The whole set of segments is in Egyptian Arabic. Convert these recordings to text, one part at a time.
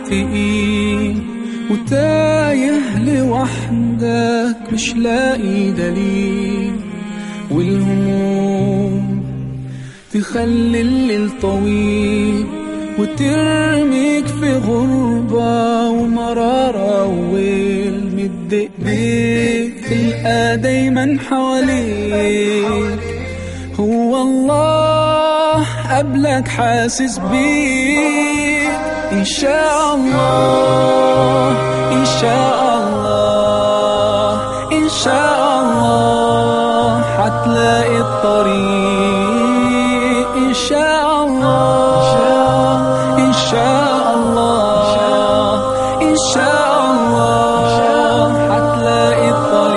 متفقين وتايه لوحدك مش لاقي دليل والهموم تخلي الليل طويل وترميك في غربة ومرارة وويل مد ايديك تلقى دايما حواليك هو الله قبلك حاسس بيك إن شاء الله إن شاء الله إن شاء الله حتلاقي الطريق إن شاء الله إن شاء الله إن شاء الله حتلاقي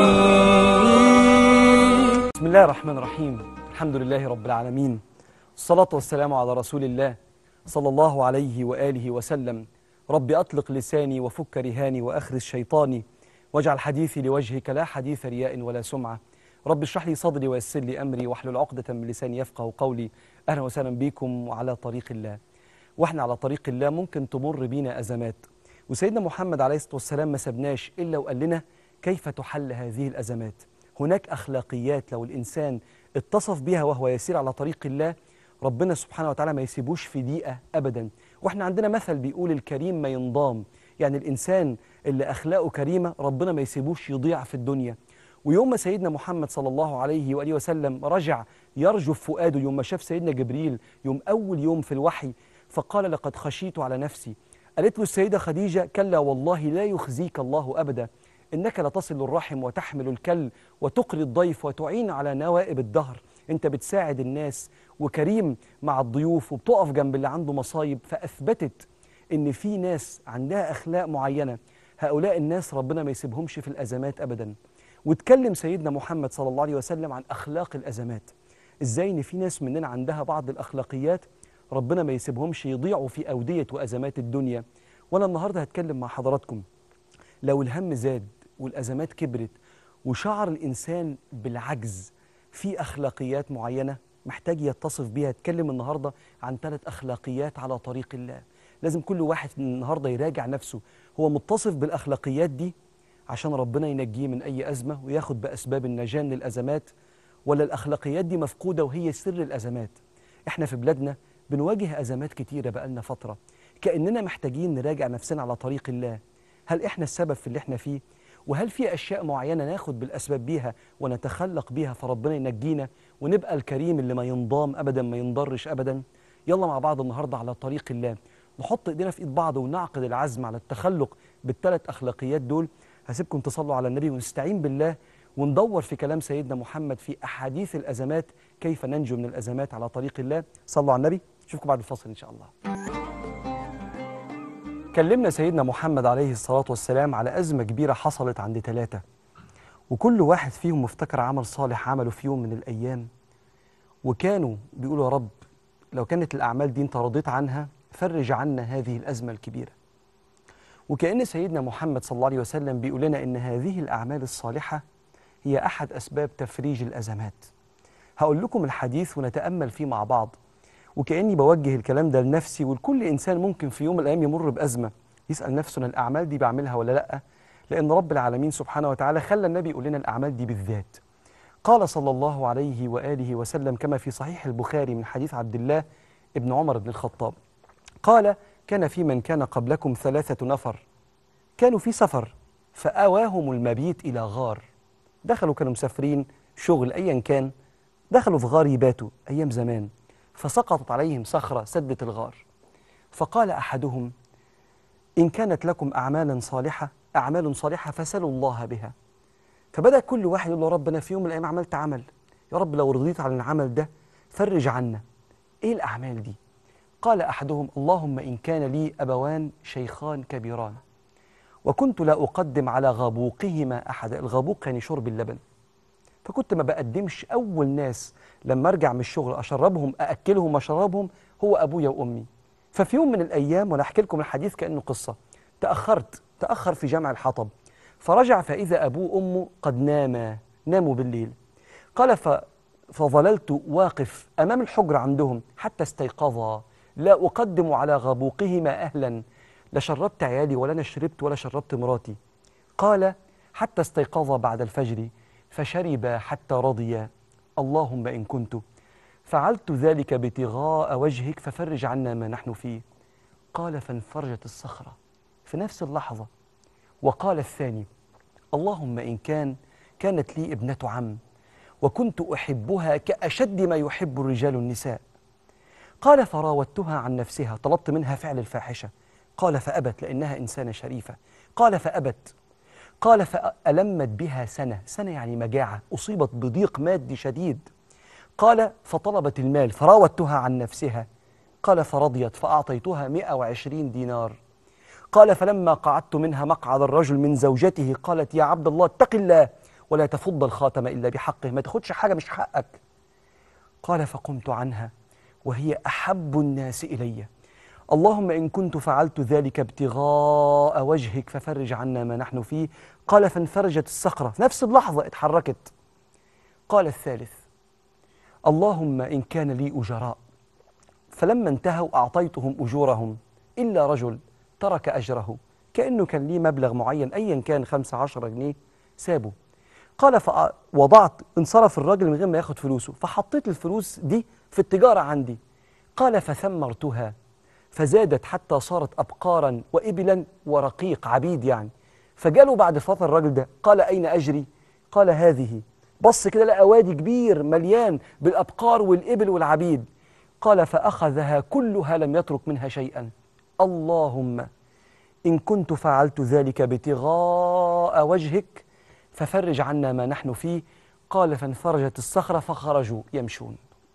الطريق بسم الله الرحمن الرحيم الحمد لله رب العالمين الصلاة والسلام على رسول الله صلى الله عليه وآله وسلم رب أطلق لساني وفك رهاني وأخرج شيطاني واجعل حديثي لوجهك لا حديث رياء ولا سمعة رب اشرح لي صدري ويسر لي أمري واحلل عقدة من لساني يفقه قولي أهلا وسهلا بكم وعلى طريق الله واحنا على طريق الله ممكن تمر بينا أزمات وسيدنا محمد عليه الصلاة والسلام ما سبناش إلا وقال لنا كيف تحل هذه الأزمات هناك أخلاقيات لو الإنسان اتصف بها وهو يسير على طريق الله ربنا سبحانه وتعالى ما يسيبوش في دقيقة أبدا وإحنا عندنا مثل بيقول الكريم ما ينضام يعني الإنسان اللي أخلاقه كريمة ربنا ما يسيبوش يضيع في الدنيا ويوم ما سيدنا محمد صلى الله عليه وآله وسلم رجع يرجف فؤاده يوم ما شاف سيدنا جبريل يوم أول يوم في الوحي فقال لقد خشيت على نفسي قالت له السيدة خديجة كلا والله لا يخزيك الله أبدا إنك لتصل الرحم وتحمل الكل وتقري الضيف وتعين على نوائب الدهر أنت بتساعد الناس وكريم مع الضيوف وبتقف جنب اللي عنده مصايب فأثبتت إن في ناس عندها أخلاق معينة هؤلاء الناس ربنا ما يسيبهمش في الأزمات أبدا واتكلم سيدنا محمد صلى الله عليه وسلم عن أخلاق الأزمات إزاي إن في ناس مننا عندها بعض الأخلاقيات ربنا ما يسيبهمش يضيعوا في أودية وأزمات الدنيا وأنا النهاردة هتكلم مع حضراتكم لو الهم زاد والأزمات كبرت وشعر الإنسان بالعجز في أخلاقيات معينة محتاج يتصف بيها اتكلم النهاردة عن ثلاث أخلاقيات على طريق الله لازم كل واحد النهاردة يراجع نفسه هو متصف بالأخلاقيات دي عشان ربنا ينجيه من أي أزمة وياخد بأسباب النجاة من الأزمات ولا الأخلاقيات دي مفقودة وهي سر الأزمات احنا في بلادنا بنواجه أزمات كتيرة بقالنا فترة كأننا محتاجين نراجع نفسنا على طريق الله هل احنا السبب في اللي احنا فيه وهل في اشياء معينه ناخد بالاسباب بيها ونتخلق بيها فربنا ينجينا ونبقى الكريم اللي ما ينضام ابدا ما ينضرش ابدا يلا مع بعض النهارده على طريق الله نحط ايدينا في ايد بعض ونعقد العزم على التخلق بالثلاث اخلاقيات دول هسيبكم تصلوا على النبي ونستعين بالله وندور في كلام سيدنا محمد في احاديث الازمات كيف ننجو من الازمات على طريق الله صلوا على النبي اشوفكم بعد الفاصل ان شاء الله كلمنا سيدنا محمد عليه الصلاة والسلام على أزمة كبيرة حصلت عند ثلاثة وكل واحد فيهم افتكر عمل صالح عمله في يوم من الأيام وكانوا بيقولوا يا رب لو كانت الأعمال دي أنت رضيت عنها فرج عنا هذه الأزمة الكبيرة وكأن سيدنا محمد صلى الله عليه وسلم بيقول لنا إن هذه الأعمال الصالحة هي أحد أسباب تفريج الأزمات هقول لكم الحديث ونتأمل فيه مع بعض وكأني بوجه الكلام ده لنفسي ولكل إنسان ممكن في يوم من الأيام يمر بأزمة يسأل نفسه أنا الأعمال دي بعملها ولا لأ لأن رب العالمين سبحانه وتعالى خلى النبي يقول لنا الأعمال دي بالذات قال صلى الله عليه وآله وسلم كما في صحيح البخاري من حديث عبد الله ابن عمر بن الخطاب قال كان في من كان قبلكم ثلاثة نفر كانوا في سفر فآواهم المبيت إلى غار دخلوا كانوا مسافرين شغل أيا كان دخلوا في غار يباتوا أيام زمان فسقطت عليهم صخرة سدت الغار فقال أحدهم إن كانت لكم أعمالا صالحة أعمال صالحة فسلوا الله بها فبدأ كل واحد يقول له رب أنا في يوم من الأيام عملت عمل يا رب لو رضيت عن العمل ده فرج عنا إيه الأعمال دي قال أحدهم اللهم إن كان لي أبوان شيخان كبيران وكنت لا أقدم على غبوقهما أحد الغبوق يعني شرب اللبن فكنت ما بقدمش أول ناس لما أرجع من الشغل أشربهم أأكلهم وأشربهم هو أبويا وأمي ففي يوم من الأيام وأنا أحكي لكم الحديث كأنه قصة تأخرت تأخر في جمع الحطب فرجع فإذا أبوه وأمه قد ناما ناموا بالليل قال ف فظللت واقف أمام الحجرة عندهم حتى استيقظا لا أقدم على غبوقهما أهلا لا شربت عيالي ولا أنا شربت ولا شربت مراتي قال حتى استيقظ بعد الفجر فشرب حتى رضي اللهم إن كنت فعلت ذلك ابتغاء وجهك ففرج عنا ما نحن فيه قال فانفرجت الصخرة في نفس اللحظة وقال الثاني اللهم إن كان كانت لي ابنة عم وكنت أحبها كأشد ما يحب الرجال النساء قال فراودتها عن نفسها طلبت منها فعل الفاحشة قال فأبت لأنها إنسانة شريفة قال فأبت قال فألمت بها سنة سنة يعني مجاعة أصيبت بضيق مادي شديد قال فطلبت المال فراودتها عن نفسها قال فرضيت فأعطيتها 120 دينار قال فلما قعدت منها مقعد الرجل من زوجته قالت يا عبد الله اتق الله ولا تفض الخاتم إلا بحقه ما تاخدش حاجة مش حقك قال فقمت عنها وهي أحب الناس إلي اللهم إن كنت فعلت ذلك ابتغاء وجهك ففرج عنا ما نحن فيه قال فانفرجت الصخرة في نفس اللحظة اتحركت قال الثالث اللهم إن كان لي أجراء فلما انتهوا أعطيتهم أجورهم إلا رجل ترك أجره كأنه كان ليه مبلغ معين أيا كان خمسة عشر جنيه سابه قال فوضعت انصرف الراجل من غير ما ياخد فلوسه فحطيت الفلوس دي في التجارة عندي قال فثمرتها فزادت حتى صارت أبقارا وإبلا ورقيق عبيد يعني فجاله بعد فترة الراجل ده قال أين أجري قال هذه بص كده لقى وادي كبير مليان بالأبقار والإبل والعبيد قال فأخذها كلها لم يترك منها شيئا اللهم إن كنت فعلت ذلك ابتغاء وجهك ففرج عنا ما نحن فيه قال فانفرجت الصخرة فخرجوا يمشون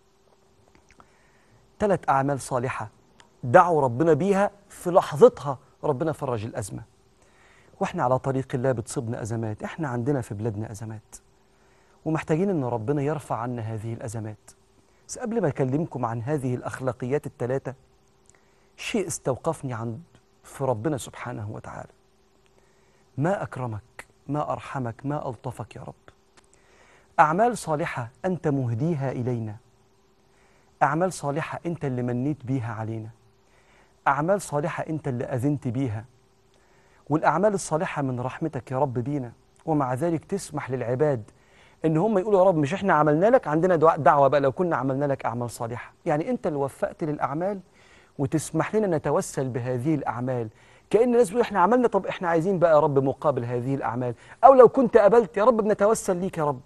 ثلاث أعمال صالحة دعوا ربنا بيها في لحظتها ربنا فرج الأزمة وإحنا على طريق الله بتصيبنا أزمات إحنا عندنا في بلادنا أزمات ومحتاجين أن ربنا يرفع عنا هذه الأزمات بس قبل ما أكلمكم عن هذه الأخلاقيات الثلاثة شيء استوقفني عند في ربنا سبحانه وتعالى ما أكرمك ما أرحمك ما ألطفك يا رب أعمال صالحة أنت مهديها إلينا أعمال صالحة أنت اللي منيت بيها علينا أعمال صالحة أنت اللي أذنت بيها والأعمال الصالحة من رحمتك يا رب بينا ومع ذلك تسمح للعباد ان هم يقولوا يا رب مش احنا عملنا لك عندنا دعاء دعوه بقى لو كنا عملنا لك اعمال صالحه يعني انت اللي وفقت للاعمال وتسمح لنا نتوسل بهذه الاعمال كان الناس بيقولوا احنا عملنا طب احنا عايزين بقى يا رب مقابل هذه الاعمال او لو كنت قبلت يا رب بنتوسل ليك يا رب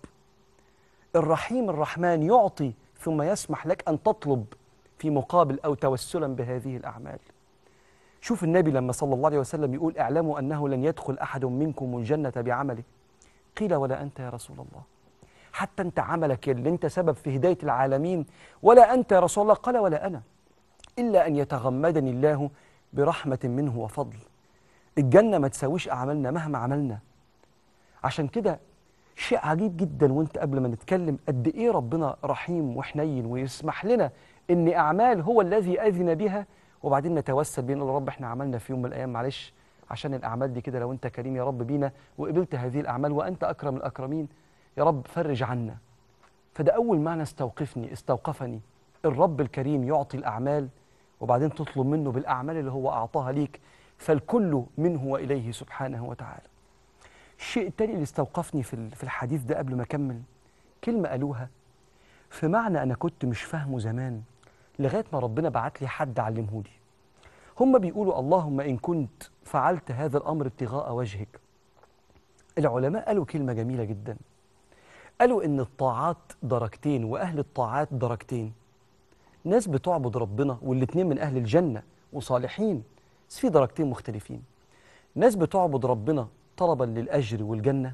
الرحيم الرحمن يعطي ثم يسمح لك ان تطلب في مقابل او توسلا بهذه الاعمال شوف النبي لما صلى الله عليه وسلم يقول اعلموا انه لن يدخل احد منكم الجنه بعمله قيل ولا انت يا رسول الله حتى انت عملك اللي انت سبب في هدايه العالمين ولا انت يا رسول الله قال ولا انا الا ان يتغمدني الله برحمه منه وفضل الجنه ما تساويش اعمالنا مهما عملنا عشان كده شيء عجيب جدا وانت قبل ما نتكلم قد ايه ربنا رحيم وحنين ويسمح لنا ان اعمال هو الذي اذن بها وبعدين نتوسل بينا نقول يا رب احنا عملنا في يوم من الايام معلش عشان الاعمال دي كده لو انت كريم يا رب بينا وقبلت هذه الاعمال وانت اكرم الاكرمين يا رب فرج عنا فده اول معنى استوقفني استوقفني الرب الكريم يعطي الاعمال وبعدين تطلب منه بالاعمال اللي هو اعطاها ليك فالكل منه واليه سبحانه وتعالى الشيء التاني اللي استوقفني في في الحديث ده قبل ما اكمل كلمه قالوها في معنى انا كنت مش فاهمه زمان لغايه ما ربنا بعت لي حد علمه لي هم بيقولوا اللهم ان كنت فعلت هذا الامر ابتغاء وجهك العلماء قالوا كلمه جميله جدا قالوا ان الطاعات درجتين واهل الطاعات درجتين ناس بتعبد ربنا والاتنين من اهل الجنه وصالحين بس في درجتين مختلفين ناس بتعبد ربنا طلبا للاجر والجنه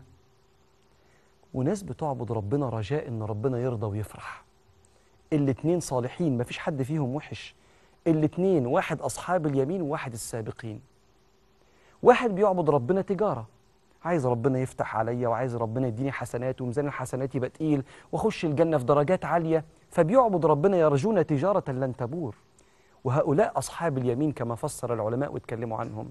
وناس بتعبد ربنا رجاء ان ربنا يرضى ويفرح الاتنين صالحين مفيش حد فيهم وحش الاتنين واحد اصحاب اليمين وواحد السابقين واحد بيعبد ربنا تجاره عايز ربنا يفتح عليا وعايز ربنا يديني حسنات وميزان الحسنات يبقى تقيل واخش الجنه في درجات عاليه فبيعبد ربنا يرجون تجاره لن تبور وهؤلاء اصحاب اليمين كما فسر العلماء واتكلموا عنهم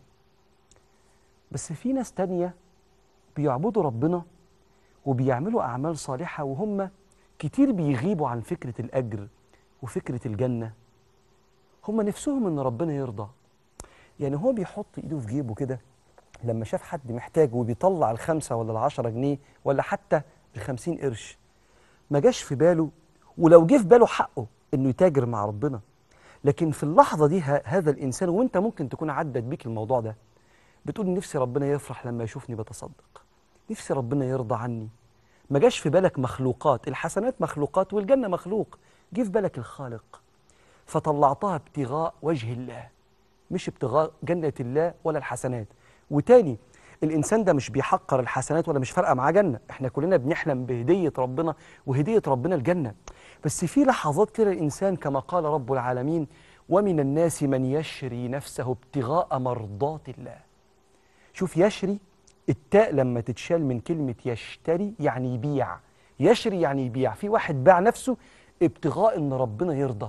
بس في ناس تانية بيعبدوا ربنا وبيعملوا اعمال صالحه وهم كتير بيغيبوا عن فكره الاجر وفكره الجنه هم نفسهم ان ربنا يرضى يعني هو بيحط ايده في جيبه كده لما شاف حد محتاج وبيطلع الخمسة ولا العشرة جنيه ولا حتى الخمسين قرش ما جاش في باله ولو جه في باله حقه انه يتاجر مع ربنا لكن في اللحظة دي ه- هذا الإنسان وانت ممكن تكون عدت بيك الموضوع ده بتقول نفسي ربنا يفرح لما يشوفني بتصدق نفسي ربنا يرضى عني ما جاش في بالك مخلوقات الحسنات مخلوقات والجنة مخلوق جه في بالك الخالق فطلعتها ابتغاء وجه الله مش ابتغاء جنة الله ولا الحسنات وتاني الإنسان ده مش بيحقر الحسنات ولا مش فارقة معاه جنة احنا كلنا بنحلم بهدية ربنا وهدية ربنا الجنة بس في لحظات كده الإنسان كما قال رب العالمين ومن الناس من يشري نفسه ابتغاء مرضات الله شوف يشري التاء لما تتشال من كلمة يشتري يعني يبيع يشري يعني يبيع في واحد باع نفسه ابتغاء ان ربنا يرضى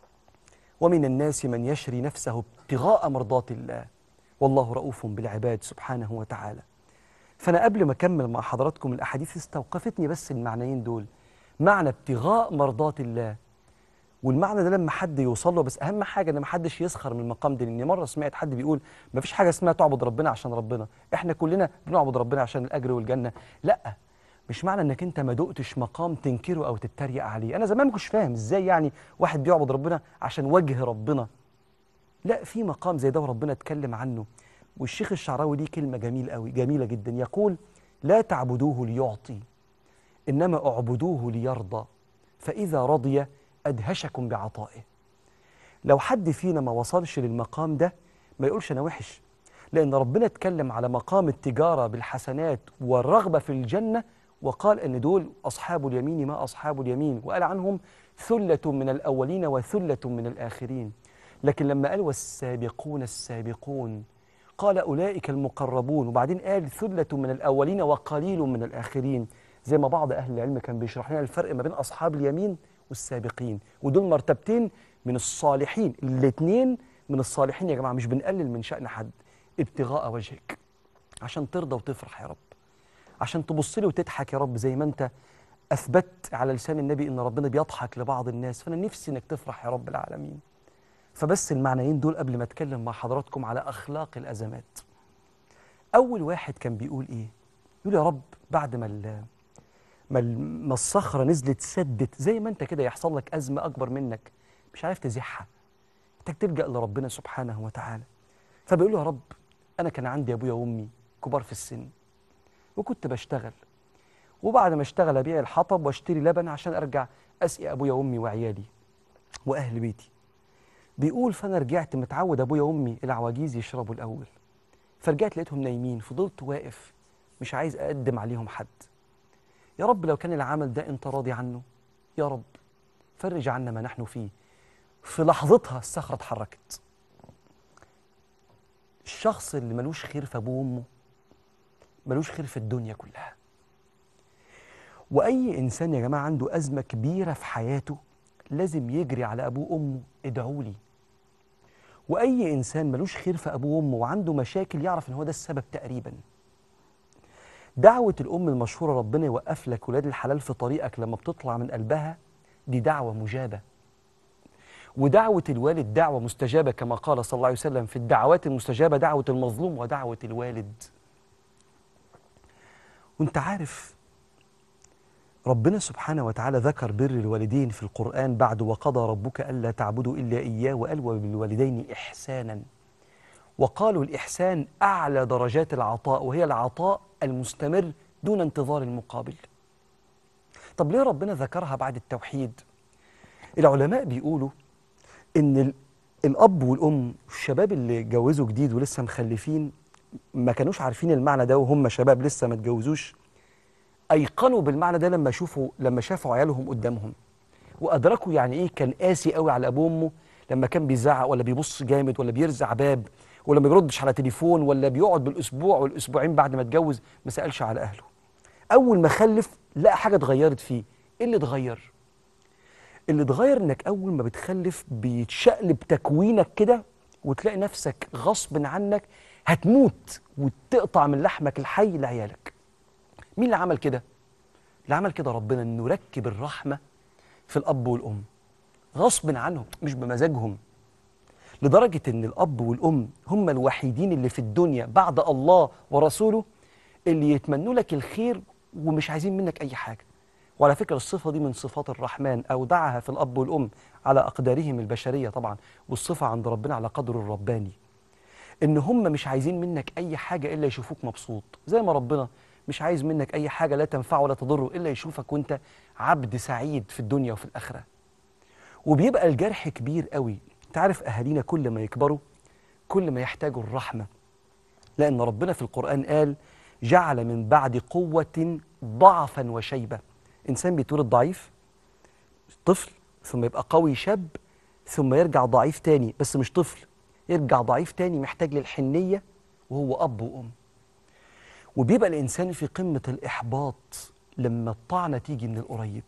ومن الناس من يشري نفسه ابتغاء مرضات الله والله رؤوف بالعباد سبحانه وتعالى فأنا قبل ما أكمل مع حضراتكم الأحاديث استوقفتني بس المعنيين دول معنى ابتغاء مرضات الله والمعنى ده لما حد يوصل له بس اهم حاجه ان ما حدش يسخر من المقام ده لان مره سمعت حد بيقول ما فيش حاجه اسمها تعبد ربنا عشان ربنا احنا كلنا بنعبد ربنا عشان الاجر والجنه لا مش معنى انك انت ما دقتش مقام تنكره او تتريق عليه انا زمان ما كنتش فاهم ازاي يعني واحد بيعبد ربنا عشان وجه ربنا لا في مقام زي ده وربنا اتكلم عنه والشيخ الشعراوي ليه كلمه جميل قوي جميله جدا يقول لا تعبدوه ليعطي انما اعبدوه ليرضى فاذا رضي ادهشكم بعطائه لو حد فينا ما وصلش للمقام ده ما يقولش انا وحش لان ربنا اتكلم على مقام التجاره بالحسنات والرغبه في الجنه وقال ان دول اصحاب اليمين ما اصحاب اليمين وقال عنهم ثله من الاولين وثله من الاخرين لكن لما قال والسابقون السابقون قال اولئك المقربون وبعدين قال ثله من الاولين وقليل من الاخرين زي ما بعض اهل العلم كان بيشرح لنا الفرق ما بين اصحاب اليمين والسابقين ودول مرتبتين من الصالحين الاثنين من الصالحين يا جماعه مش بنقلل من شأن حد ابتغاء وجهك عشان ترضى وتفرح يا رب عشان تبص لي وتضحك يا رب زي ما انت اثبت على لسان النبي ان ربنا بيضحك لبعض الناس فانا نفسي انك تفرح يا رب العالمين فبس المعنيين دول قبل ما اتكلم مع حضراتكم على اخلاق الازمات اول واحد كان بيقول ايه يقول يا رب بعد ما ال- ما ال- ما الصخره نزلت سدت زي ما انت كده يحصل لك ازمه اكبر منك مش عارف تزيحها محتاج تلجا لربنا سبحانه وتعالى فبيقول له يا رب انا كان عندي ابويا وامي كبار في السن وكنت بشتغل وبعد ما اشتغل ابيع الحطب واشتري لبن عشان ارجع اسقي ابويا وامي وعيالي واهل بيتي بيقول فانا رجعت متعود ابويا وامي العواجيز يشربوا الاول فرجعت لقيتهم نايمين فضلت واقف مش عايز اقدم عليهم حد يا رب لو كان العمل ده انت راضي عنه يا رب فرج عنا ما نحن فيه في لحظتها الصخره اتحركت الشخص اللي ملوش خير في ابوه وامه ملوش خير في الدنيا كلها واي انسان يا جماعه عنده ازمه كبيره في حياته لازم يجري على ابوه وامه ادعوا لي واي انسان ملوش خير في ابوه وامه وعنده مشاكل يعرف ان هو ده السبب تقريبا دعوة الأم المشهورة ربنا يوقف لك ولاد الحلال في طريقك لما بتطلع من قلبها دي دعوة مجابة ودعوة الوالد دعوة مستجابة كما قال صلى الله عليه وسلم في الدعوات المستجابة دعوة المظلوم ودعوة الوالد وانت عارف ربنا سبحانه وتعالى ذكر بر الوالدين في القرآن بعد وقضى ربك ألا تعبدوا إلا إياه وقال وبالوالدين إحسانا وقالوا الإحسان أعلى درجات العطاء وهي العطاء المستمر دون انتظار المقابل طب ليه ربنا ذكرها بعد التوحيد العلماء بيقولوا إن ال- الأب والأم الشباب اللي اتجوزوا جديد ولسه مخلفين ما كانوش عارفين المعنى ده وهم شباب لسه ما اتجوزوش ايقنوا بالمعنى ده لما شوفوا لما شافوا عيالهم قدامهم وادركوا يعني ايه كان قاسي قوي على ابوه وامه لما كان بيزعق ولا بيبص جامد ولا بيرزع باب ولا ما بيردش على تليفون ولا بيقعد بالاسبوع والاسبوعين بعد ما اتجوز ما سالش على اهله اول ما خلف لقى حاجه اتغيرت فيه ايه اللي اتغير اللي اتغير انك اول ما بتخلف بيتشقلب تكوينك كده وتلاقي نفسك غصب عنك هتموت وتقطع من لحمك الحي لعيالك مين اللي عمل كده اللي عمل كده ربنا انه ركب الرحمه في الاب والام غصب عنهم مش بمزاجهم لدرجة إن الأب والأم هم الوحيدين اللي في الدنيا بعد الله ورسوله اللي يتمنوا لك الخير ومش عايزين منك أي حاجة وعلى فكرة الصفة دي من صفات الرحمن أودعها في الأب والأم على أقدارهم البشرية طبعا والصفة عند ربنا على قدر الرباني إن هم مش عايزين منك أي حاجة إلا يشوفوك مبسوط زي ما ربنا مش عايز منك أي حاجة لا تنفعه ولا تضره إلا يشوفك وأنت عبد سعيد في الدنيا وفي الآخرة وبيبقى الجرح كبير قوي انت عارف اهالينا كل ما يكبروا كل ما يحتاجوا الرحمه لان ربنا في القران قال جعل من بعد قوه ضعفا وشيبه انسان بيتولد ضعيف طفل ثم يبقى قوي شاب ثم يرجع ضعيف تاني بس مش طفل يرجع ضعيف تاني محتاج للحنيه وهو اب وام وبيبقى الانسان في قمه الاحباط لما الطعنه تيجي من القريب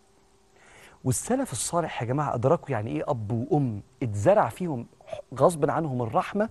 والسلف الصالح يا جماعه ادركوا يعني ايه اب وام اتزرع فيهم غصب عنهم الرحمه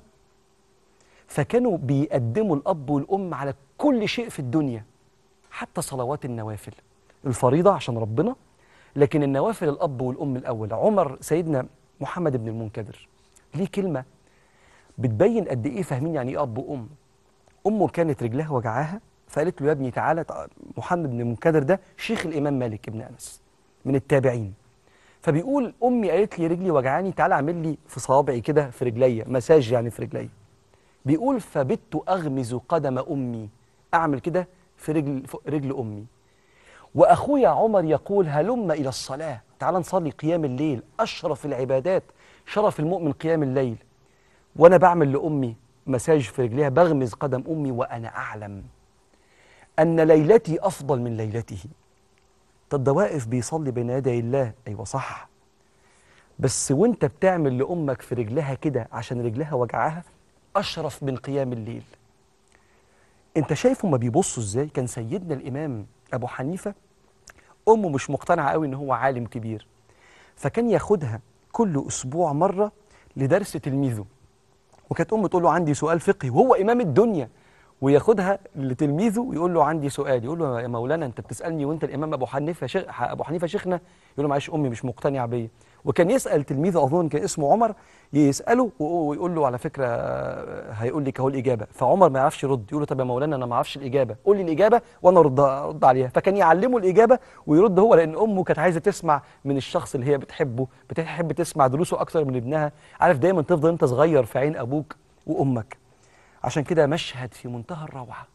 فكانوا بيقدموا الاب والام على كل شيء في الدنيا حتى صلوات النوافل الفريضه عشان ربنا لكن النوافل الاب والام الاول عمر سيدنا محمد بن المنكدر ليه كلمه بتبين قد ايه فاهمين يعني ايه اب وام امه كانت رجلها وجعاها فقالت له يا ابني تعالى تع- محمد بن المنكدر ده شيخ الامام مالك بن انس من التابعين فبيقول امي قالت لي رجلي وجعاني تعالى اعمل لي في صوابعي كده في رجليا مساج يعني في رجليا بيقول فبت اغمز قدم امي اعمل كده في رجل في رجل امي واخويا عمر يقول هلم الى الصلاه تعال نصلي قيام الليل اشرف العبادات شرف المؤمن قيام الليل وانا بعمل لامي مساج في رجليها بغمز قدم امي وانا اعلم ان ليلتي افضل من ليلته طب ده واقف بيصلي بين يدي الله ايوه صح بس وانت بتعمل لامك في رجلها كده عشان رجلها وجعها اشرف من قيام الليل انت شايف هما بيبصوا ازاي كان سيدنا الامام ابو حنيفه امه مش مقتنعه قوي ان هو عالم كبير فكان ياخدها كل اسبوع مره لدرس تلميذه وكانت امه تقول له عندي سؤال فقهي وهو امام الدنيا وياخدها لتلميذه ويقول له عندي سؤال يقول له يا مولانا انت بتسالني وانت الامام ابو حنيفه شيخ ابو حنيفه شيخنا يقول له معلش امي مش مقتنعه بيا وكان يسال تلميذه اظن كان اسمه عمر يساله ويقول له على فكره آه، هيقول لك اهو الاجابه فعمر ما يعرفش يرد يقول له طب يا مولانا انا ما اعرفش الاجابه قول لي الاجابه وانا ارد ارد عليها فكان يعلمه الاجابه ويرد هو لان امه كانت عايزه تسمع من الشخص اللي هي بتحبه بتحب تسمع دروسه اكتر من ابنها عارف دايما تفضل انت صغير في عين ابوك وامك عشان كده مشهد في منتهى الروعه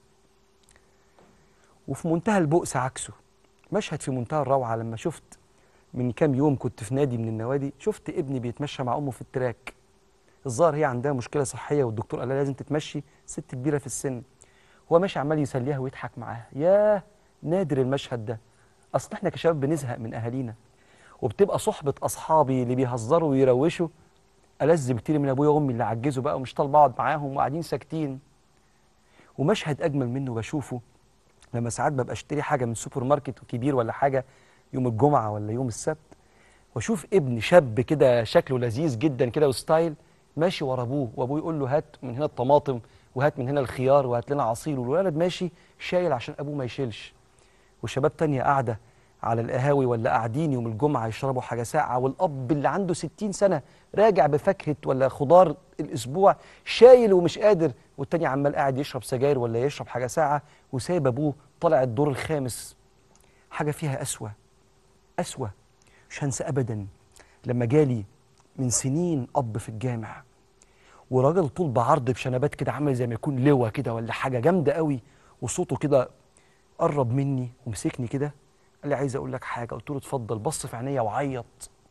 وفي منتهى البؤس عكسه مشهد في منتهى الروعه لما شفت من كام يوم كنت في نادي من النوادي شفت ابني بيتمشى مع امه في التراك الظاهر هي عندها مشكله صحيه والدكتور قال لها لازم تتمشي ست كبيره في السن هو ماشي عمال يسليها ويضحك معاها ياه نادر المشهد ده اصل احنا كشباب بنزهق من اهالينا وبتبقى صحبه اصحابي اللي بيهزروا ويروشوا ألذ بكتير من ابويا وامي اللي عجزوا بقى ومش طالب اقعد معاهم وقاعدين ساكتين ومشهد اجمل منه بشوفه لما ساعات ببقى اشتري حاجه من سوبر ماركت كبير ولا حاجه يوم الجمعه ولا يوم السبت واشوف ابن شاب كده شكله لذيذ جدا كده وستايل ماشي ورا ابوه وابوه يقول له هات من هنا الطماطم وهات من هنا الخيار وهات لنا عصير والولد ماشي شايل عشان ابوه ما يشيلش وشباب تانية قاعده على القهاوي ولا قاعدين يوم الجمعه يشربوا حاجه ساقعه والاب اللي عنده 60 سنه راجع بفاكهه ولا خضار الاسبوع شايل ومش قادر والتاني عمال قاعد يشرب سجاير ولا يشرب حاجه ساقعه وسايب ابوه طالع الدور الخامس حاجه فيها اسوأ اسوأ مش هنسى ابدا لما جالي من سنين اب في الجامع وراجل طول بعرض بشنبات كده عامل زي ما يكون لواء كده ولا حاجه جامده قوي وصوته كده قرب مني ومسكني كده قال لي عايز اقول لك حاجه قلت له اتفضل بص في عينيا وعيط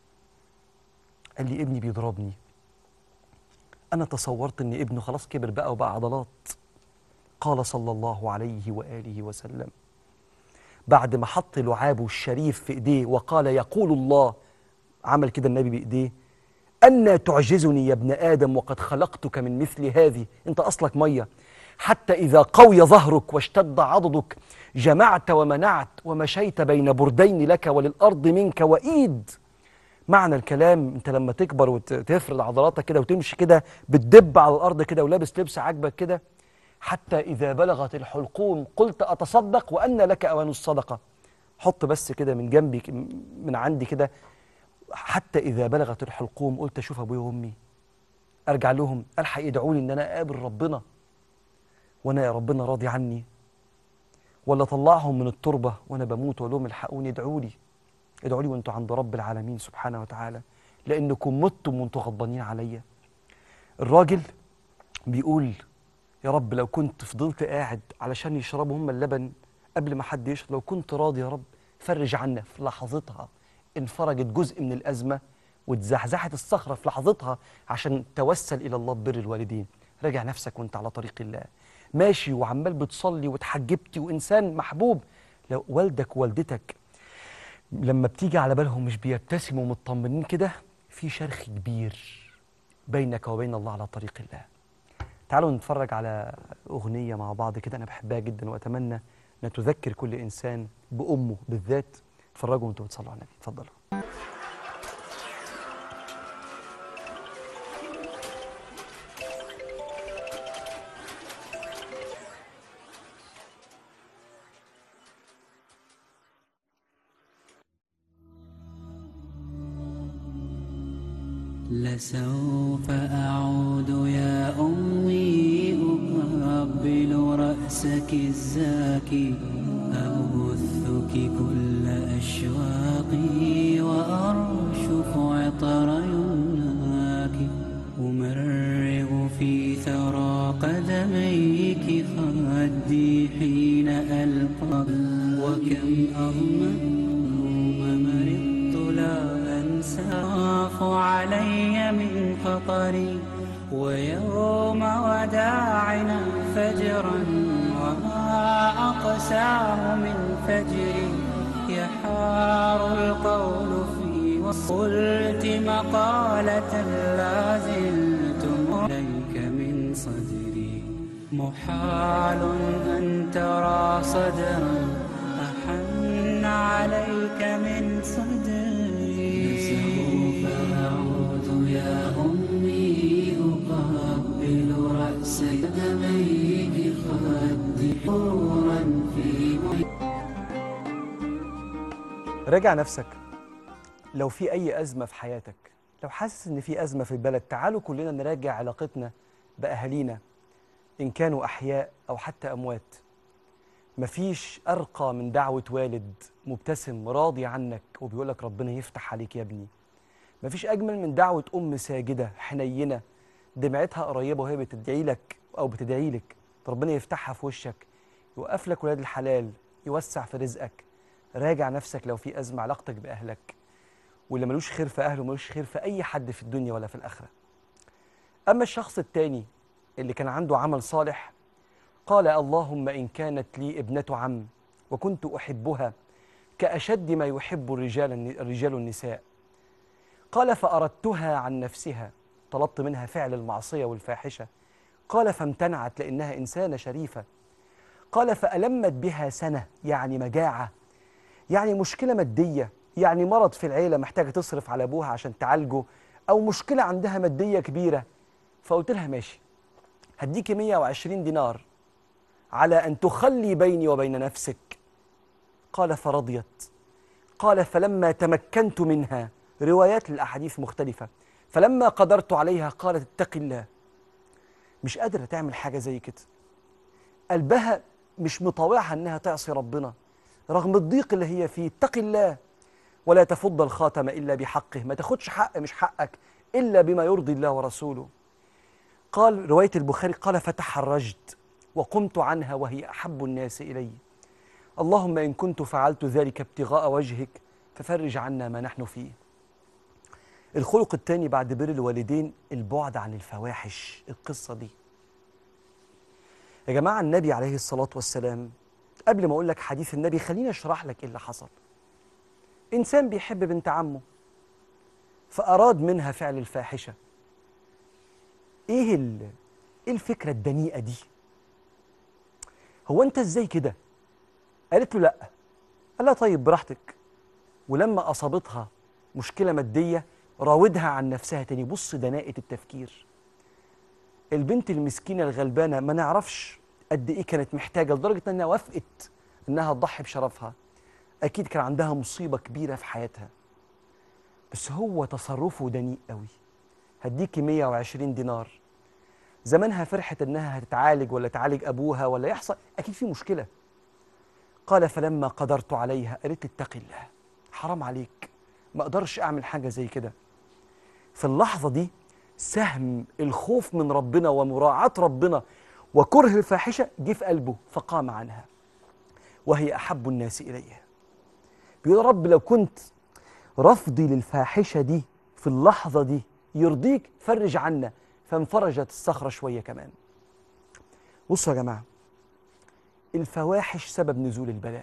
قال لي ابني بيضربني انا تصورت ان ابنه خلاص كبر بقى وبقى عضلات قال صلى الله عليه واله وسلم بعد ما حط لعابه الشريف في ايديه وقال يقول الله عمل كده النبي بايديه أن تعجزني يا ابن آدم وقد خلقتك من مثل هذه أنت أصلك مية حتى إذا قوي ظهرك واشتد عضدك جمعت ومنعت ومشيت بين بردين لك وللأرض منك وإيد معنى الكلام أنت لما تكبر وتفرد عضلاتك كده وتمشي كده بتدب على الأرض كده ولابس لبس عاجبك كده حتى إذا بلغت الحلقوم قلت أتصدق وأن لك أوان الصدقة حط بس كده من جنبي من عندي كده حتى إذا بلغت الحلقوم قلت أشوف أبويا وأمي ارجع لهم الحق يدعوا لي ان انا اقابل ربنا وانا يا ربنا راضي عني ولا اطلعهم من التربه وانا بموت واقول لهم الحقوني ادعوا لي ادعوا لي وانتوا عند رب العالمين سبحانه وتعالى لانكم متم وانتوا غضبانين عليا الراجل بيقول يا رب لو كنت فضلت قاعد علشان يشربوا هم اللبن قبل ما حد يشرب لو كنت راضي يا رب فرج عنا في لحظتها انفرجت جزء من الأزمة واتزحزحت الصخرة في لحظتها عشان توسل إلى الله ببر الوالدين راجع نفسك وانت على طريق الله ماشي وعمال بتصلي وتحجبتي وإنسان محبوب لو والدك ووالدتك لما بتيجي على بالهم مش بيبتسموا مطمنين كده في شرخ كبير بينك وبين الله على طريق الله تعالوا نتفرج على أغنية مع بعض كده أنا بحبها جدا وأتمنى أن تذكر كل إنسان بأمه بالذات اتفرجوا وانتوا بتصلوا على النبي اتفضلوا لسوف أعود يا أمي أقبل رأسك الزاكي أبثك كل أشواقي وأرشف عطر يمناك أمرغ في ثرى قدميك خدي حين ألقى وكم أغمض يوم مرضت لا أنسى أخاف علي من خطري ويوم وداعنا فجرا وما أقساه من فجري يحار القول في قلت مقالة لا زلت إليك من صدري محال أن ترى صدرا أحن عليك من صدري سوف أعود يا أمي أقبل رأسك دميك خدي حورا في راجع نفسك لو في أي أزمة في حياتك لو حاسس إن في أزمة في البلد تعالوا كلنا نراجع علاقتنا بأهالينا إن كانوا أحياء أو حتى أموات مفيش أرقى من دعوة والد مبتسم راضي عنك وبيقولك ربنا يفتح عليك يا ابني مفيش أجمل من دعوة أم ساجدة حنينة دمعتها قريبة وهي بتدعي لك أو بتدعي لك ربنا يفتحها في وشك يوقف لك ولاد الحلال يوسع في رزقك راجع نفسك لو في أزمة علاقتك بأهلك واللي ملوش خير في أهله ملوش خير في أي حد في الدنيا ولا في الآخرة أما الشخص التاني اللي كان عنده عمل صالح قال اللهم إن كانت لي ابنة عم وكنت أحبها كأشد ما يحب الرجال الرجال النساء قال فأردتها عن نفسها طلبت منها فعل المعصية والفاحشة قال فامتنعت لأنها إنسانة شريفة قال فألمت بها سنة يعني مجاعة يعني مشكلة مادية يعني مرض في العيلة محتاجة تصرف على أبوها عشان تعالجه أو مشكلة عندها مادية كبيرة فقلت لها ماشي هديكي 120 دينار على أن تخلي بيني وبين نفسك قال فرضيت قال فلما تمكنت منها روايات الأحاديث مختلفة فلما قدرت عليها قالت اتق الله مش قادرة تعمل حاجة زي كده قلبها مش مطاوعها انها تعصي ربنا رغم الضيق اللي هي فيه اتق الله ولا تفض الخاتم الا بحقه ما تاخدش حق مش حقك الا بما يرضي الله ورسوله قال روايه البخاري قال فتحرجت وقمت عنها وهي احب الناس الي اللهم ان كنت فعلت ذلك ابتغاء وجهك ففرج عنا ما نحن فيه الخلق الثاني بعد بر الوالدين البعد عن الفواحش القصه دي يا جماعه النبي عليه الصلاه والسلام قبل ما اقول لك حديث النبي خليني اشرح لك ايه اللي حصل انسان بيحب بنت عمه فاراد منها فعل الفاحشه ايه ال... ايه الفكره الدنيئه دي هو انت ازاي كده قالت له لا قال لها طيب براحتك ولما اصابتها مشكله ماديه راودها عن نفسها تاني بص دناءه التفكير البنت المسكينه الغلبانه ما نعرفش قد ايه كانت محتاجه لدرجه انها وافقت انها تضحي بشرفها اكيد كان عندها مصيبه كبيره في حياتها بس هو تصرفه دنيء قوي هديكي 120 دينار زمانها فرحت انها هتتعالج ولا تعالج ابوها ولا يحصل اكيد في مشكله قال فلما قدرت عليها قالت لي اتقي الله حرام عليك ما اقدرش اعمل حاجه زي كده في اللحظه دي سهم الخوف من ربنا ومراعاه ربنا وكره الفاحشه جه في قلبه فقام عنها وهي احب الناس اليه بيقول يا رب لو كنت رفضي للفاحشه دي في اللحظه دي يرضيك فرج عنا فانفرجت الصخره شويه كمان بصوا يا جماعه الفواحش سبب نزول البلاء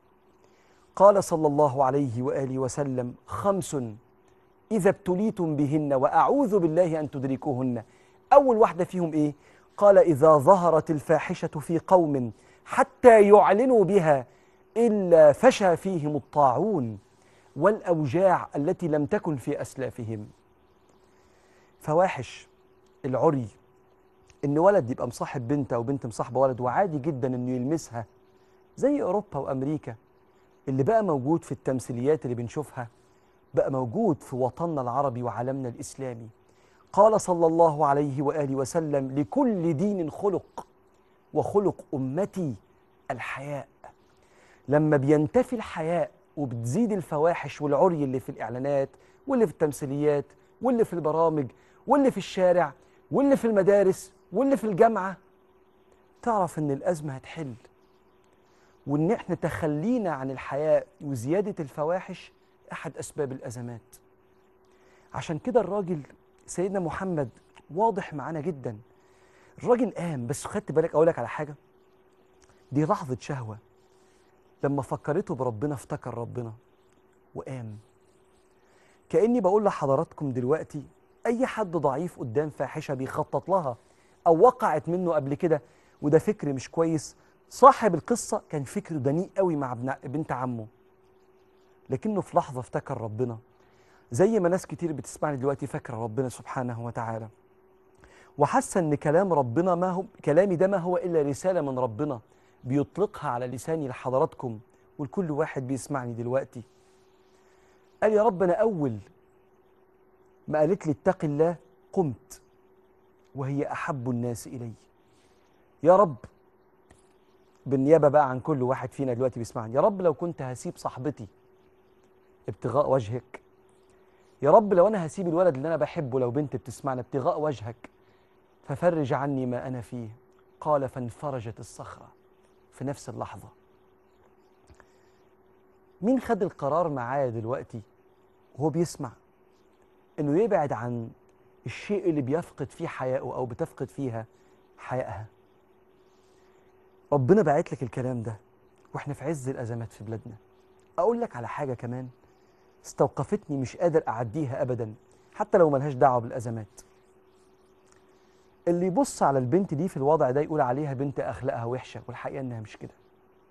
قال صلى الله عليه واله وسلم خمس اذا ابتليتم بهن واعوذ بالله ان تدركوهن اول واحده فيهم ايه قال اذا ظهرت الفاحشه في قوم حتى يعلنوا بها الا فشى فيهم الطاعون والاوجاع التي لم تكن في اسلافهم فواحش العري ان ولد يبقى مصاحب بنت او بنت مصاحبه ولد وعادي جدا انه يلمسها زي اوروبا وامريكا اللي بقى موجود في التمثيليات اللي بنشوفها بقى موجود في وطننا العربي وعالمنا الاسلامي قال صلى الله عليه واله وسلم لكل دين خلق وخلق امتي الحياء لما بينتفي الحياء وبتزيد الفواحش والعري اللي في الاعلانات واللي في التمثيليات واللي في البرامج واللي في الشارع واللي في المدارس واللي في الجامعه تعرف ان الازمه هتحل وان احنا تخلينا عن الحياء وزياده الفواحش احد اسباب الازمات عشان كده الراجل سيدنا محمد واضح معانا جدا الراجل قام بس خدت بالك اقول لك على حاجه دي لحظه شهوه لما فكرته بربنا افتكر ربنا وقام كاني بقول لحضراتكم دلوقتي اي حد ضعيف قدام فاحشه بيخطط لها او وقعت منه قبل كده وده فكر مش كويس صاحب القصه كان فكره دنيء قوي مع ابن بنت عمه لكنه في لحظه افتكر ربنا زي ما ناس كتير بتسمعني دلوقتي فاكره ربنا سبحانه وتعالى وحاسه ان كلام ربنا ما هو كلامي ده ما هو الا رساله من ربنا بيطلقها على لساني لحضراتكم ولكل واحد بيسمعني دلوقتي قال يا رب انا اول ما قالت لي اتق الله قمت وهي احب الناس الي يا رب بالنيابه بقى عن كل واحد فينا دلوقتي بيسمعني يا رب لو كنت هسيب صاحبتي ابتغاء وجهك يا رب لو انا هسيب الولد اللي انا بحبه لو بنت بتسمعنا ابتغاء وجهك ففرج عني ما انا فيه قال فانفرجت الصخره في نفس اللحظه مين خد القرار معايا دلوقتي وهو بيسمع انه يبعد عن الشيء اللي بيفقد فيه حياءه او بتفقد فيها حيائها ربنا باعت لك الكلام ده واحنا في عز الازمات في بلادنا اقول لك على حاجه كمان استوقفتني مش قادر اعديها ابدا حتى لو ملهاش دعوه بالازمات اللي يبص على البنت دي في الوضع ده يقول عليها بنت اخلاقها وحشه والحقيقه انها مش كده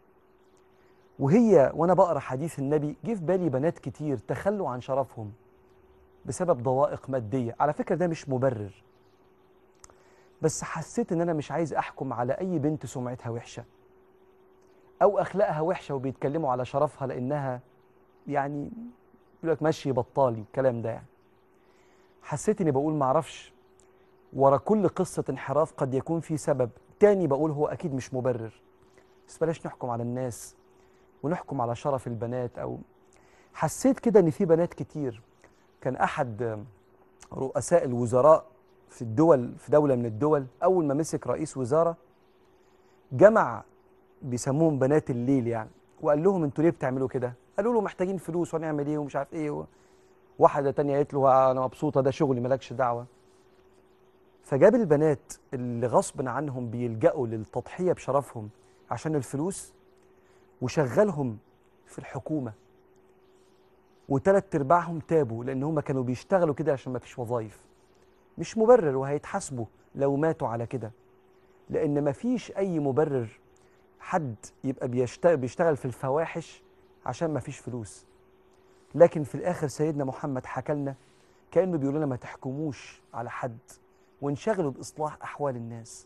وهي وانا بقرا حديث النبي جه في بالي بنات كتير تخلوا عن شرفهم بسبب ضوائق ماديه على فكره ده مش مبرر بس حسيت ان انا مش عايز احكم على اي بنت سمعتها وحشه او اخلاقها وحشه وبيتكلموا على شرفها لانها يعني يقول لك مشي بطالي الكلام ده يعني حسيت اني بقول معرفش ورا كل قصه انحراف قد يكون في سبب تاني بقول هو اكيد مش مبرر بس بلاش نحكم على الناس ونحكم على شرف البنات او حسيت كده ان في بنات كتير كان احد رؤساء الوزراء في الدول في دوله من الدول اول ما مسك رئيس وزاره جمع بيسموهم بنات الليل يعني وقال لهم انتوا ليه بتعملوا كده قالوا له محتاجين فلوس ونعمل ايه ومش عارف ايه و... واحده تانية قالت له انا مبسوطه ده شغلي مالكش دعوه فجاب البنات اللي غصب عنهم بيلجأوا للتضحيه بشرفهم عشان الفلوس وشغلهم في الحكومه وثلاث ارباعهم تابوا لان هم كانوا بيشتغلوا كده عشان ما فيش وظايف مش مبرر وهيتحاسبوا لو ماتوا على كده لان ما فيش اي مبرر حد يبقى بيشتغل, بيشتغل في الفواحش عشان ما فيش فلوس لكن في الاخر سيدنا محمد حكى لنا كانه بيقول لنا ما تحكموش على حد وانشغلوا باصلاح احوال الناس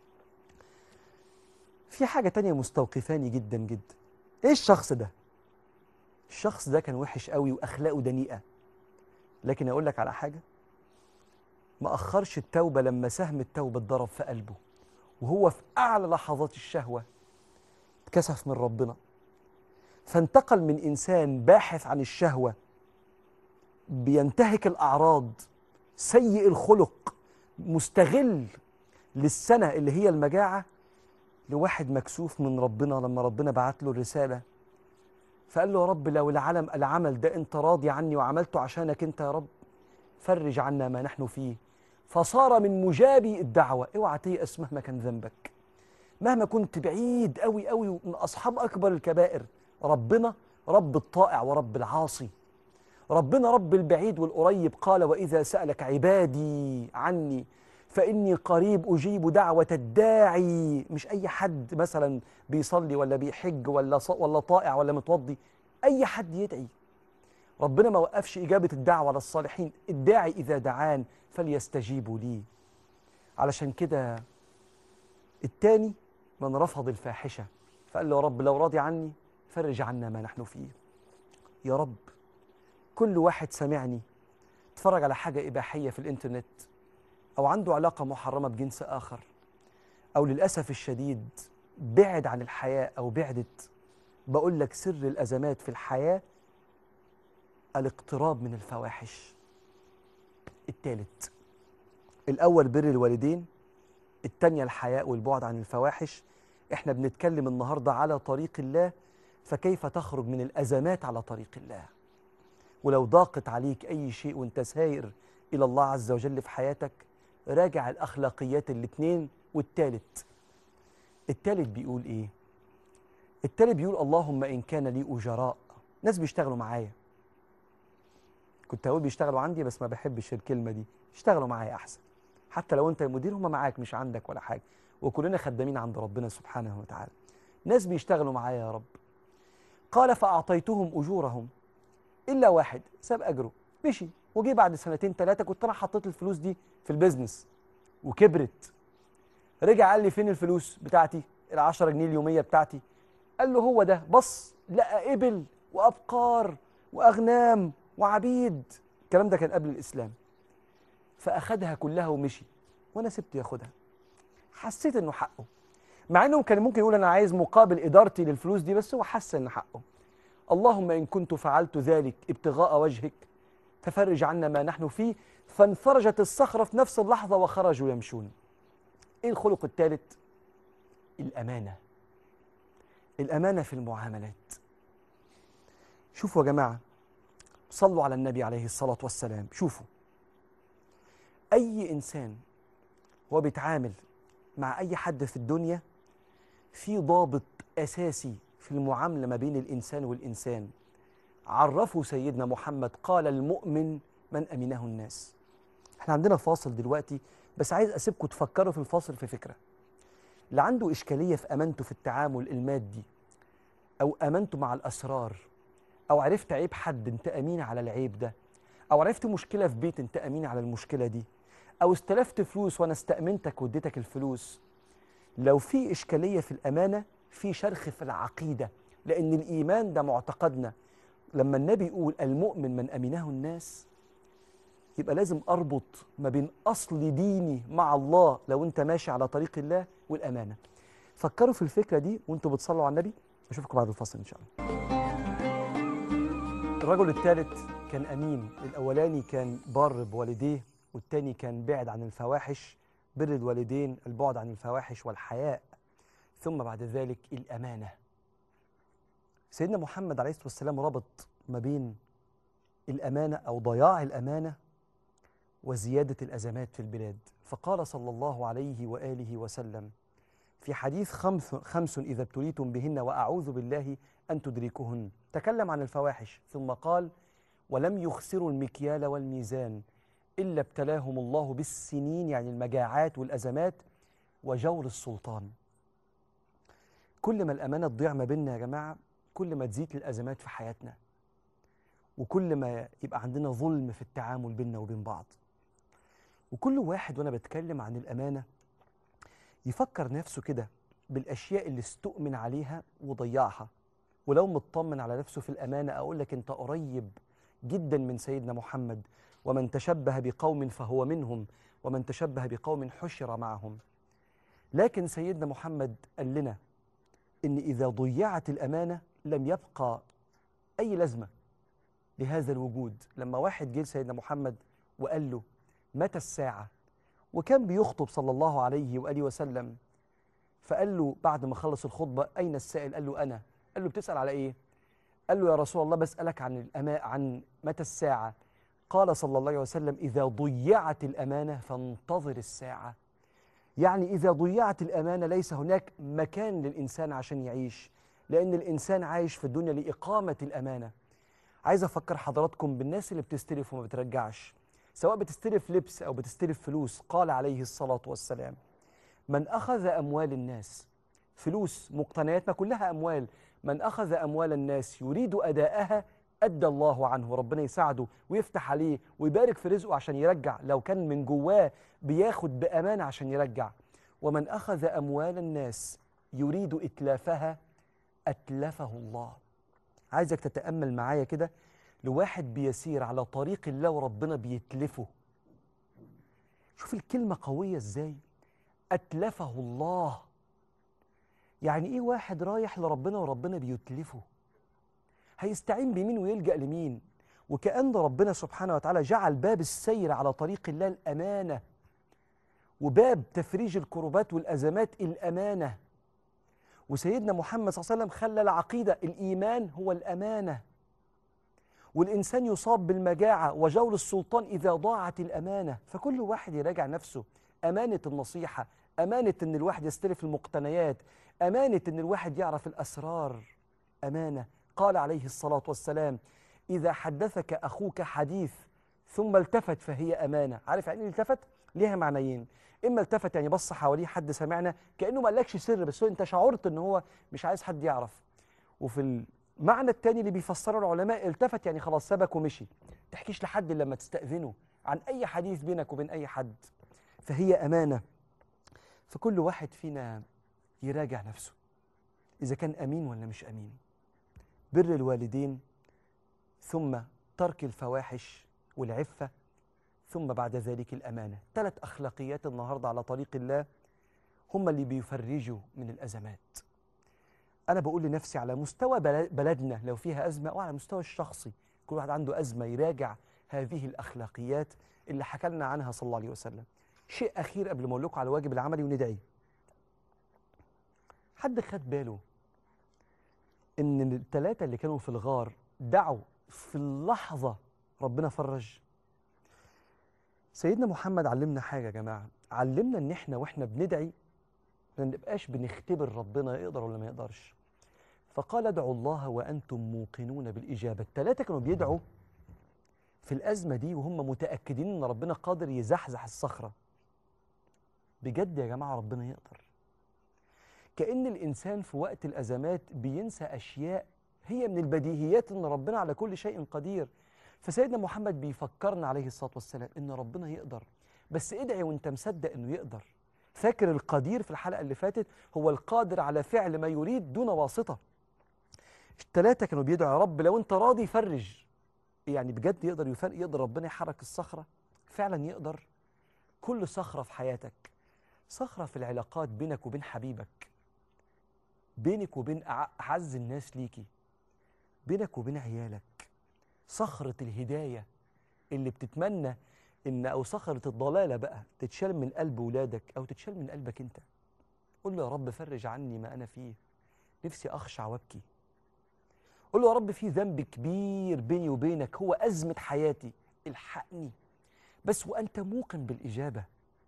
في حاجه تانية مستوقفاني جدا جدا ايه الشخص ده الشخص ده كان وحش قوي واخلاقه دنيئه لكن اقول لك على حاجه ما أخرش التوبة لما سهم التوبة اتضرب في قلبه وهو في أعلى لحظات الشهوة اتكسف من ربنا فانتقل من إنسان باحث عن الشهوة بينتهك الأعراض سيء الخلق مستغل للسنة اللي هي المجاعة لواحد مكسوف من ربنا لما ربنا بعت له الرسالة فقال له يا رب لو العلم العمل ده انت راضي عني وعملته عشانك انت يا رب فرج عنا ما نحن فيه فصار من مجابي الدعوة اوعى تيأس مهما كان ذنبك مهما كنت بعيد قوي قوي من أصحاب أكبر الكبائر ربنا رب الطائع ورب العاصي ربنا رب البعيد والقريب قال وإذا سألك عبادي عني فإني قريب أجيب دعوة الداعي مش أي حد مثلا بيصلي ولا بيحج ولا ص... ولا طائع ولا متوضي أي حد يدعي ربنا ما وقفش إجابة الدعوة للصالحين الداعي إذا دعان فليستجيبوا لي علشان كده التاني من رفض الفاحشة فقال له يا رب لو راضي عني فرج عنا ما نحن فيه يا رب كل واحد سمعني اتفرج على حاجة إباحية في الإنترنت أو عنده علاقة محرمة بجنس آخر أو للأسف الشديد بعد عن الحياة أو بعدت بقول لك سر الأزمات في الحياة الاقتراب من الفواحش الثالث الأول بر الوالدين التانية الحياء والبعد عن الفواحش احنا بنتكلم النهاردة على طريق الله فكيف تخرج من الأزمات على طريق الله ولو ضاقت عليك أي شيء وانت ساير إلى الله عز وجل في حياتك راجع الأخلاقيات الاتنين والتالت التالت بيقول إيه التالت بيقول اللهم إن كان لي أجراء ناس بيشتغلوا معايا كنت هقول بيشتغلوا عندي بس ما بحبش الكلمة دي اشتغلوا معايا أحسن حتى لو أنت مدير هم معاك مش عندك ولا حاجة وكلنا خدامين عند ربنا سبحانه وتعالى ناس بيشتغلوا معايا يا رب قال فأعطيتهم أجورهم إلا واحد ساب أجره مشي وجي بعد سنتين ثلاثة كنت أنا حطيت الفلوس دي في البيزنس وكبرت رجع قال لي فين الفلوس بتاعتي ال 10 جنيه اليومية بتاعتي قال له هو ده بص لقى إبل وأبقار وأغنام وعبيد الكلام ده كان قبل الإسلام فأخدها كلها ومشي وأنا سبته ياخدها حسيت إنه حقه مع إنه كان ممكن يقول أنا عايز مقابل إدارتي للفلوس دي بس هو حس إن حقه اللهم إن كنت فعلت ذلك ابتغاء وجهك ففرج عنا ما نحن فيه فانفرجت الصخرة في نفس اللحظة وخرجوا يمشون إيه الخلق الثالث؟ الأمانة الأمانة في المعاملات شوفوا يا جماعة صلوا على النبي عليه الصلاة والسلام شوفوا أي إنسان هو بيتعامل مع أي حد في الدنيا في ضابط أساسي في المعاملة ما بين الإنسان والإنسان عرفه سيدنا محمد قال المؤمن من أمنه الناس احنا عندنا فاصل دلوقتي بس عايز أسيبكم تفكروا في الفاصل في فكرة اللي عنده إشكالية في أمانته في التعامل المادي أو أمانته مع الأسرار أو عرفت عيب حد أنت أمين على العيب ده أو عرفت مشكلة في بيت أنت أمين على المشكلة دي أو استلفت فلوس وأنا استأمنتك واديتك الفلوس لو في إشكالية في الأمانة في شرخ في العقيدة لأن الإيمان ده معتقدنا لما النبي يقول المؤمن من أمنه الناس يبقى لازم أربط ما بين أصل ديني مع الله لو أنت ماشي على طريق الله والأمانة فكروا في الفكرة دي وأنتوا بتصلوا على النبي أشوفكم بعد الفاصل إن شاء الله الرجل الثالث كان أمين الأولاني كان بار بوالديه والتاني كان بعد عن الفواحش بر الوالدين البعد عن الفواحش والحياء ثم بعد ذلك الأمانة سيدنا محمد عليه الصلاة والسلام ربط ما بين الأمانة أو ضياع الأمانة وزيادة الأزمات في البلاد فقال صلى الله عليه وآله وسلم في حديث خمس, خمس إذا ابتليتم بهن وأعوذ بالله أن تدركهن تكلم عن الفواحش ثم قال ولم يخسروا المكيال والميزان إلا ابتلاهم الله بالسنين يعني المجاعات والأزمات وجور السلطان كل ما الأمانة تضيع ما بيننا يا جماعة كل ما تزيد الأزمات في حياتنا وكل ما يبقى عندنا ظلم في التعامل بيننا وبين بعض وكل واحد وأنا بتكلم عن الأمانة يفكر نفسه كده بالأشياء اللي استؤمن عليها وضيعها ولو مطمن على نفسه في الأمانة أقول لك أنت قريب جدا من سيدنا محمد ومن تشبه بقوم فهو منهم ومن تشبه بقوم حشر معهم لكن سيدنا محمد قال لنا إن إذا ضيعت الأمانة لم يبقى أي لازمة لهذا الوجود لما واحد جه سيدنا محمد وقال له متى الساعة وكان بيخطب صلى الله عليه وآله وسلم فقال له بعد ما خلص الخطبة أين السائل قال له أنا قال له بتسأل على إيه قال له يا رسول الله بسألك عن الأما عن متى الساعة قال صلى الله عليه وسلم إذا ضيعت الأمانة فانتظر الساعة يعني إذا ضيعت الأمانة ليس هناك مكان للإنسان عشان يعيش لأن الإنسان عايش في الدنيا لإقامة الأمانة عايز أفكر حضراتكم بالناس اللي بتستلف وما بترجعش سواء بتستلف لبس أو بتستلف فلوس قال عليه الصلاة والسلام من أخذ أموال الناس فلوس مقتنيات ما كلها أموال من أخذ أموال الناس يريد أداءها أدى الله عنه ربنا يساعده ويفتح عليه ويبارك في رزقه عشان يرجع لو كان من جواه بياخد بأمانة عشان يرجع ومن أخذ أموال الناس يريد إتلافها أتلفه الله عايزك تتأمل معايا كده لواحد بيسير على طريق الله وربنا بيتلفه شوف الكلمة قوية ازاي أتلفه الله يعني ايه واحد رايح لربنا وربنا بيتلفه هيستعين بمين ويلجأ لمين وكأن ربنا سبحانه وتعالى جعل باب السير على طريق الله الأمانة وباب تفريج الكربات والأزمات الأمانة وسيدنا محمد صلى الله عليه وسلم خلى العقيدة الإيمان هو الأمانة والإنسان يصاب بالمجاعة وجور السلطان إذا ضاعت الأمانة فكل واحد يراجع نفسه أمانة النصيحة أمانة أن الواحد يستلف المقتنيات أمانة أن الواحد يعرف الأسرار أمانة قال عليه الصلاة والسلام إذا حدثك أخوك حديث ثم التفت فهي أمانة عارف يعني إيه التفت؟ ليها معنيين إما التفت يعني بص حواليه حد سمعنا كأنه ما قالكش سر بس هو أنت شعرت أن هو مش عايز حد يعرف وفي المعنى التاني اللي بيفسره العلماء التفت يعني خلاص سابك ومشي تحكيش لحد إلا لما تستأذنه عن أي حديث بينك وبين أي حد فهي أمانة فكل واحد فينا يراجع نفسه إذا كان أمين ولا مش أمين بر الوالدين ثم ترك الفواحش والعفة ثم بعد ذلك الأمانة ثلاث أخلاقيات النهاردة على طريق الله هم اللي بيفرجوا من الأزمات أنا بقول لنفسي على مستوى بل- بلدنا لو فيها أزمة وعلى مستوى الشخصي كل واحد عنده أزمة يراجع هذه الأخلاقيات اللي حكى لنا عنها صلى الله عليه وسلم شيء أخير قبل ما أقول لكم على الواجب العملي وندعي حد خد باله ان الثلاثه اللي كانوا في الغار دعوا في اللحظه ربنا فرج سيدنا محمد علمنا حاجه يا جماعه علمنا ان احنا واحنا بندعي ما نبقاش بنختبر ربنا يقدر ولا ما يقدرش فقال ادعوا الله وانتم موقنون بالاجابه الثلاثه كانوا بيدعوا في الازمه دي وهم متاكدين ان ربنا قادر يزحزح الصخره بجد يا جماعه ربنا يقدر كأن الإنسان في وقت الأزمات بينسى أشياء هي من البديهيات إن ربنا على كل شيء قدير فسيدنا محمد بيفكرنا عليه الصلاة والسلام إن ربنا يقدر بس ادعي وانت مصدق إنه يقدر فاكر القدير في الحلقة اللي فاتت هو القادر على فعل ما يريد دون واسطة الثلاثة كانوا بيدعوا يا رب لو انت راضي فرج يعني بجد يقدر يفرق يقدر ربنا يحرك الصخرة فعلا يقدر كل صخرة في حياتك صخرة في العلاقات بينك وبين حبيبك بينك وبين أع- أعز الناس ليكي بينك وبين عيالك صخرة الهداية اللي بتتمنى إن أو صخرة الضلالة بقى تتشال من قلب ولادك أو تتشال من قلبك أنت قول له يا رب فرج عني ما أنا فيه نفسي أخشع وأبكي قول له يا رب في ذنب كبير بيني وبينك هو أزمة حياتي الحقني بس وأنت موقن بالإجابة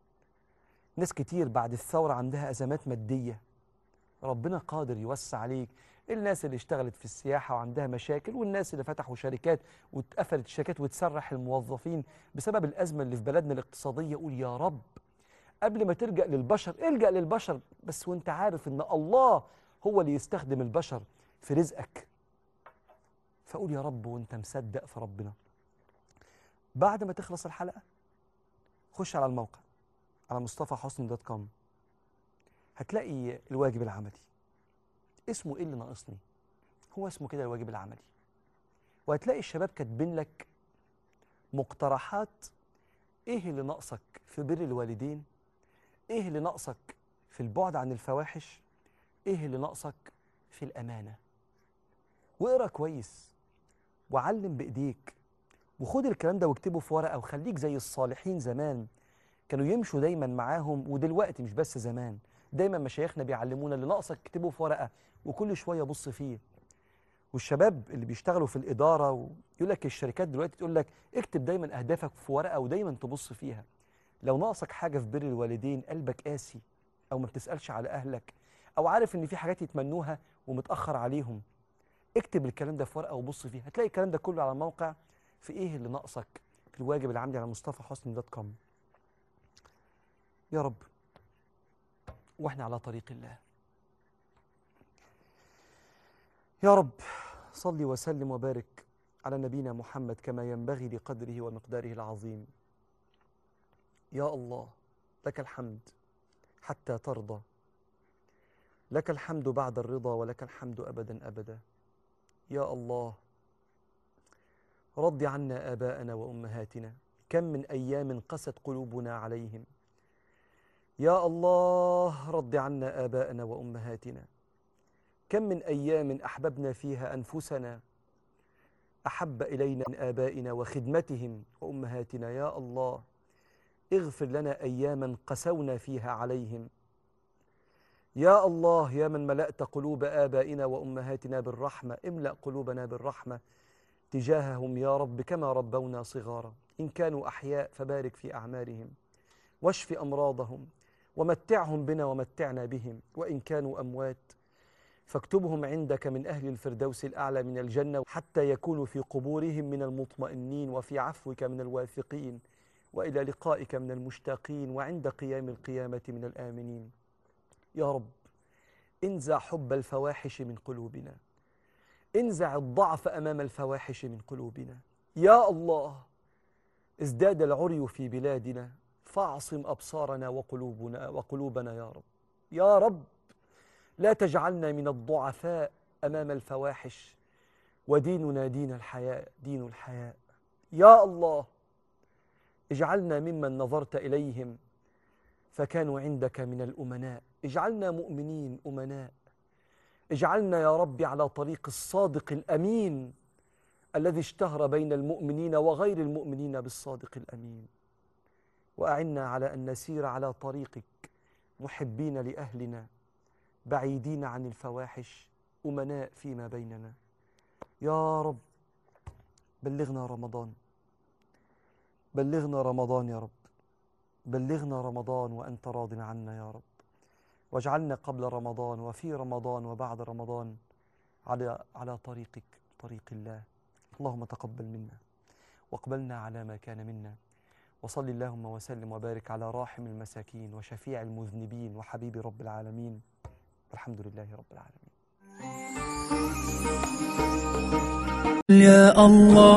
ناس كتير بعد الثورة عندها أزمات مادية ربنا قادر يوسع عليك الناس اللي اشتغلت في السياحة وعندها مشاكل والناس اللي فتحوا شركات واتقفلت الشركات وتسرح الموظفين بسبب الأزمة اللي في بلدنا الاقتصادية قول يا رب قبل ما تلجأ للبشر الجأ للبشر بس وانت عارف ان الله هو اللي يستخدم البشر في رزقك فقول يا رب وانت مصدق في ربنا بعد ما تخلص الحلقة خش على الموقع على مصطفى حسني دوت كوم هتلاقي الواجب العملي اسمه ايه اللي ناقصني هو اسمه كده الواجب العملي وهتلاقي الشباب كاتبين لك مقترحات ايه اللي ناقصك في بر الوالدين ايه اللي ناقصك في البعد عن الفواحش ايه اللي ناقصك في الامانه واقرا كويس وعلم بايديك وخد الكلام ده واكتبه في ورقه وخليك زي الصالحين زمان كانوا يمشوا دايما معاهم ودلوقتي مش بس زمان دايما مشايخنا بيعلمونا اللي ناقصك اكتبه في ورقه وكل شويه بص فيه والشباب اللي بيشتغلوا في الاداره ويقول لك الشركات دلوقتي تقول لك اكتب دايما اهدافك في ورقه ودايما تبص فيها لو ناقصك حاجه في بر الوالدين قلبك قاسي او ما بتسالش على اهلك او عارف ان في حاجات يتمنوها ومتاخر عليهم اكتب الكلام ده في ورقه وبص فيها هتلاقي الكلام ده كله على الموقع في ايه اللي ناقصك في الواجب العملي على مصطفى حسني دوت كوم يا رب واحنا على طريق الله يا رب صل وسلم وبارك على نبينا محمد كما ينبغي لقدره ومقداره العظيم يا الله لك الحمد حتى ترضى لك الحمد بعد الرضا ولك الحمد ابدا ابدا يا الله رض عنا اباءنا وامهاتنا كم من ايام قست قلوبنا عليهم يا الله رض عنا اباءنا وامهاتنا كم من ايام احببنا فيها انفسنا احب الينا من ابائنا وخدمتهم وامهاتنا يا الله اغفر لنا اياما قسونا فيها عليهم يا الله يا من ملأت قلوب آبائنا وأمهاتنا بالرحمة املأ قلوبنا بالرحمة تجاههم يا رب كما ربونا صغارا إن كانوا أحياء فبارك في أعمارهم واشف أمراضهم ومتعهم بنا ومتعنا بهم وإن كانوا أموات فاكتبهم عندك من أهل الفردوس الأعلى من الجنة حتى يكونوا في قبورهم من المطمئنين وفي عفوك من الواثقين وإلى لقائك من المشتاقين وعند قيام القيامة من الآمنين يا رب انزع حب الفواحش من قلوبنا انزع الضعف امام الفواحش من قلوبنا يا الله ازداد العري في بلادنا فاعصم ابصارنا وقلوبنا وقلوبنا يا رب يا رب لا تجعلنا من الضعفاء امام الفواحش وديننا دين الحياء دين الحياء يا الله اجعلنا ممن نظرت اليهم فكانوا عندك من الامناء اجعلنا مؤمنين امناء اجعلنا يا رب على طريق الصادق الامين الذي اشتهر بين المؤمنين وغير المؤمنين بالصادق الامين واعنا على ان نسير على طريقك محبين لاهلنا بعيدين عن الفواحش امناء فيما بيننا يا رب بلغنا رمضان بلغنا رمضان يا رب بلغنا رمضان وانت راض عنا يا رب واجعلنا قبل رمضان وفي رمضان وبعد رمضان على على طريقك طريق الله اللهم تقبل منا واقبلنا على ما كان منا وصل اللهم وسلم وبارك على راحم المساكين وشفيع المذنبين وحبيب رب العالمين والحمد لله رب العالمين يا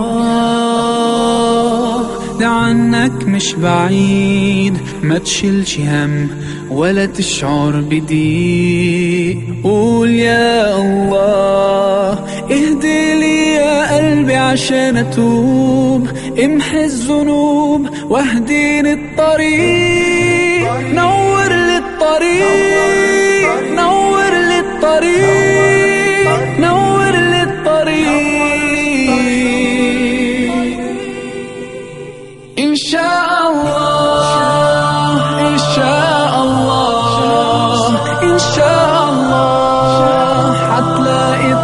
الله ده عنك مش بعيد ما تشيلش هم ولا تشعر بضيق قول يا الله اهدي لي يا قلبي عشان اتوب امحي الذنوب واهديني الطريق نور لي الطريق نور لي الطريق نور لي الطريق إن شاء الله إن شاء الله إن شاء الله حتلاقي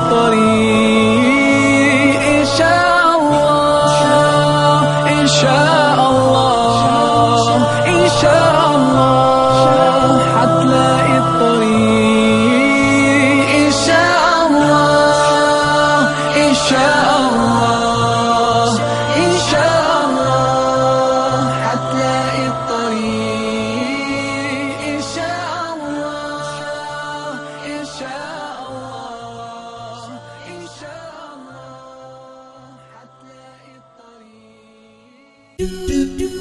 الطريق إن شاء الله إن شاء الله إن شاء الله حتلاقي الطريق إن شاء الله إن شاء الله إن شاء الله حتلاقي الطريق إن شاء الله إن شاء الله إن شاء الله حتلاقي الطريق